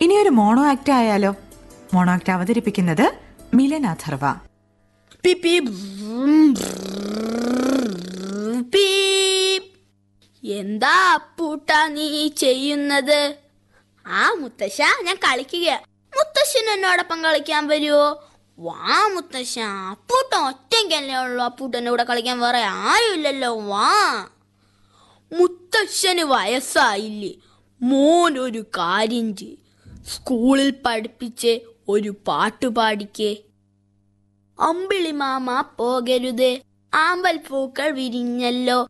ഇനി ഒരു mono act ആയാലോ മോണോ ആക്ട് അവതരിപ്പിക്കുന്നത് Milan Atharva peep peep peep. എന്താ അപ്പൂട്ടാ നീ ചെയ്യുന്നത് ആ മുത്തശ്ശ ഞാൻ കളിക്കുക മുത്തശ്ശൻ എന്നോടൊപ്പം കളിക്കാൻ വരുമോ വാ മുത്തശ്ശ അപ്പൂട്ടൻ ഒറ്റയ്ക്കല്ലേ ഉള്ളൂ അപ്പൂട്ടൻ്റെ കൂടെ കളിക്കാൻ വേറെ ആരുമില്ലല്ലോ വാ മുത്തശ്ശന് വയസ്സായില്ലേ മോൻ ഒരു കാര്യം ചെയ് സ്കൂളിൽ പഠിപ്പിച്ച് ഒരു പാട്ട് പാടിക്കേ അമ്പിളി മാമ പോകരുത് ആമ്പൽ പൂക്കൾ വിരിഞ്ഞല്ലോ